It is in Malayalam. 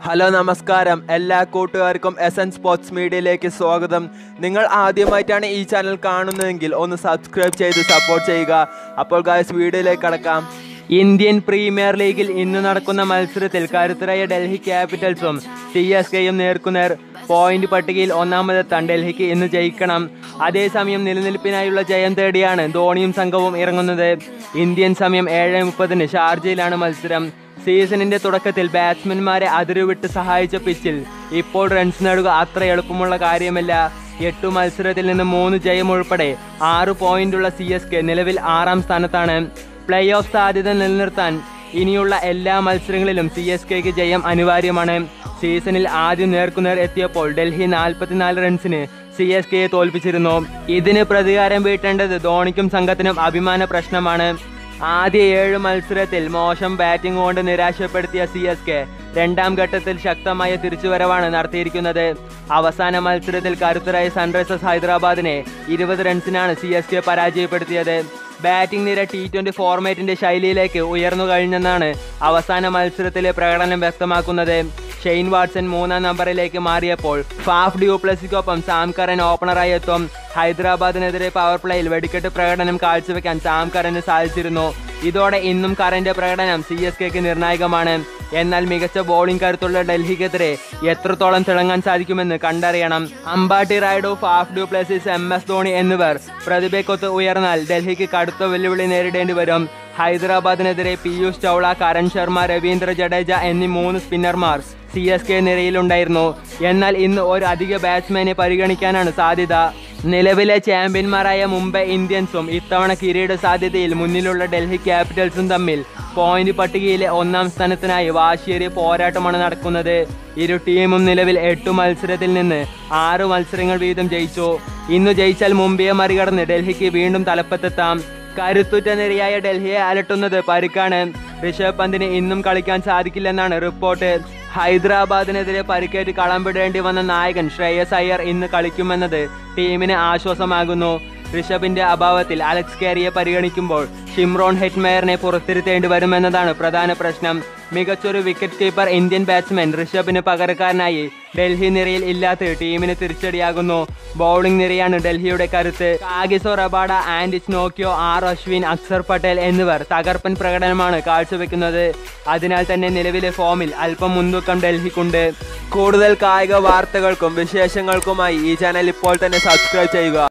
ഹലോ നമസ്കാരം എല്ലാ കൂട്ടുകാർക്കും എസ് എൻ സ്പോർട്സ് മീഡിയയിലേക്ക് സ്വാഗതം നിങ്ങൾ ആദ്യമായിട്ടാണ് ഈ ചാനൽ കാണുന്നതെങ്കിൽ ഒന്ന് സബ്സ്ക്രൈബ് ചെയ്ത് സപ്പോർട്ട് ചെയ്യുക അപ്പോൾ ഗായ്സ് വീഡിയോയിലേക്ക് കടക്കാം ഇന്ത്യൻ പ്രീമിയർ ലീഗിൽ ഇന്ന് നടക്കുന്ന മത്സരത്തിൽ കരുത്തരായ ഡൽഹി ക്യാപിറ്റൽസും സി എസ് കെയും നേർക്കുനേർ പോയിന്റ് പട്ടികയിൽ ഒന്നാമതെത്താൻ ഡൽഹിക്ക് ഇന്ന് ജയിക്കണം അതേസമയം നിലനിൽപ്പിനായുള്ള ജയം തേടിയാണ് ധോണിയും സംഘവും ഇറങ്ങുന്നത് ഇന്ത്യൻ സമയം ഏഴ് മുപ്പതിന് ഷാർജയിലാണ് മത്സരം സീസണിന്റെ തുടക്കത്തിൽ ബാറ്റ്സ്മാൻമാരെ അതിരുവിട്ട് സഹായിച്ച പിച്ചിൽ ഇപ്പോൾ റൺസ് നേടുക അത്ര എളുപ്പമുള്ള കാര്യമല്ല എട്ടു മത്സരത്തിൽ നിന്ന് മൂന്ന് ജയം ഉൾപ്പെടെ ആറ് പോയിന്റുള്ള സി എസ് കെ നിലവിൽ ആറാം സ്ഥാനത്താണ് പ്ലേ ഓഫ് സാധ്യത നിലനിർത്താൻ ഇനിയുള്ള എല്ലാ മത്സരങ്ങളിലും സി എസ് കെക്ക് ജയം അനിവാര്യമാണ് സീസണിൽ ആദ്യം നേർക്കുനേർ എത്തിയപ്പോൾ ഡൽഹി നാൽപ്പത്തിനാല് റൺസിന് സി എസ് കെയെ തോൽപ്പിച്ചിരുന്നു ഇതിന് പ്രതികാരം വീട്ടേണ്ടത് ധോണിക്കും സംഘത്തിനും അഭിമാന പ്രശ്നമാണ് ആദ്യ ഏഴ് മത്സരത്തിൽ മോശം ബാറ്റിംഗ് കൊണ്ട് നിരാശപ്പെടുത്തിയ സി എസ് കെ രണ്ടാം ഘട്ടത്തിൽ ശക്തമായ തിരിച്ചുവരവാണ് നടത്തിയിരിക്കുന്നത് അവസാന മത്സരത്തിൽ കരുത്തരായ സൺറൈസേഴ്സ് ഹൈദരാബാദിനെ ഇരുപത് റൺസിനാണ് സി എസ് കെ പരാജയപ്പെടുത്തിയത് ബാറ്റിംഗ് നിര ടി ട്വന്റി ഫോർമാറ്റിന്റെ ശൈലിയിലേക്ക് ഉയർന്നു കഴിഞ്ഞെന്നാണ് അവസാന മത്സരത്തിലെ പ്രകടനം വ്യക്തമാക്കുന്നത് ഷെയ്ൻ വാട്സൺ മൂന്നാം നമ്പറിലേക്ക് മാറിയപ്പോൾ ഫാഫ് ഡ്യൂപ്ലസിക്കൊപ്പം സാം കറൻ ഓപ്പണറായി എത്തും ഹൈദരാബാദിനെതിരെ പവർ പ്ലേയിൽ വെടിക്കെട്ട് പ്രകടനം കാഴ്ചവെക്കാൻ സാം കറന് സാധിച്ചിരുന്നു ഇതോടെ ഇന്നും കറന്റെ പ്രകടനം സി എസ് കെക്ക് നിർണായകമാണ് എന്നാൽ മികച്ച ബോളിംഗ് കരുത്തുള്ള ഡൽഹിക്കെതിരെ എത്രത്തോളം തിളങ്ങാൻ സാധിക്കുമെന്ന് കണ്ടറിയണം Ambati Rayudu Faf du Plessis M S Dhoni എന്നിവർ പ്രതിഭയ്ക്കൊത്ത് ഉയർന്നാൽ ഡൽഹിക്ക് കടുത്ത വെല്ലുവിളി നേരിടേണ്ടി വരും ഹൈദരാബാദിനെതിരെ പീയൂഷ് ചൗള കരൺ ശർമ്മ രവീന്ദ്ര ജഡേജ എന്നീ മൂന്ന് സ്പിന്നർമാർ സി എസ് കെ നിരയിലുണ്ടായിരുന്നു എന്നാൽ ഇന്ന് ഒരു അധിക ബാറ്റ്സ്മാനെ പരിഗണിക്കാനാണ് സാധ്യത നിലവിലെ ചാമ്പ്യന്മാരായ മുംബൈ ഇന്ത്യൻസും ഇത്തവണ കിരീട സാധ്യതയിൽ മുന്നിലുള്ള ഡൽഹി ക്യാപിറ്റൽസും തമ്മിൽ പോയിന്റ് പട്ടികയിലെ ഒന്നാം സ്ഥാനത്തിനായി വാശിയേറിയ പോരാട്ടമാണ് നടക്കുന്നത് ഇരു ടീമും നിലവിൽ എട്ട് മത്സരത്തിൽ നിന്ന് ആറ് മത്സരങ്ങൾ വീതം ജയിച്ചു ഇന്ന് ജയിച്ചാൽ മുംബൈയെ മറികടന്ന് ഡൽഹിക്ക് വീണ്ടും തലപ്പത്തെത്താം കരുത്തുറ്റ നിരയായ ഡൽഹിയെ അലട്ടുന്നത് പരിക്കാണ് ഋഷഭ് പന്തിന് ഇന്നും കളിക്കാൻ സാധിക്കില്ലെന്നാണ് റിപ്പോർട്ട് ഹൈദരാബാദിനെതിരെ പരിക്കേറ്റ് കളംപിടേണ്ടി വന്ന നായകൻ ശ്രേയസ് അയ്യർ ഇന്ന് കളിക്കുമെന്നത് ടീമിന് ആശ്വാസമാകുന്നു ഋഷഭിന്റെ അഭാവത്തിൽ അലക്സ് കാരിയെ പരിഗണിക്കുമ്പോൾ ഷിംറോൺ ഹെറ്റ്മയറിനെ പുറത്തിരുത്തേണ്ടി വരുമെന്നതാണ് പ്രധാന പ്രശ്നം മികച്ചൊരു വിക്കറ്റ് കീപ്പർ ഇന്ത്യൻ ബാറ്റ്സ്മാൻ ഋഷഭിന് പകരക്കാരനായി ഡൽഹി നിരയിൽ ഇല്ലാത്ത ടീമിന് തിരിച്ചടിയാകുന്നു ബൗളിംഗ് നിരയാണ് ഡൽഹിയുടെ കരുത്ത് കാഗിസോ റബാഡ ആൻഡിച്ച് നോക്കിയോ ആർ അശ്വിൻ അക്സർ പട്ടേൽ എന്നിവർ തകർപ്പൻ പ്രകടനമാണ് കാഴ്ചവെക്കുന്നത് അതിനാൽ തന്നെ നിലവിലെ ഫോമിൽ അല്പം മുൻതൂക്കം ഡൽഹിക്കുണ്ട് കൂടുതൽ കായിക വാർത്തകൾക്കും വിശേഷങ്ങൾക്കുമായി ഈ ചാനൽ ഇപ്പോൾ തന്നെ സബ്സ്ക്രൈബ് ചെയ്യുക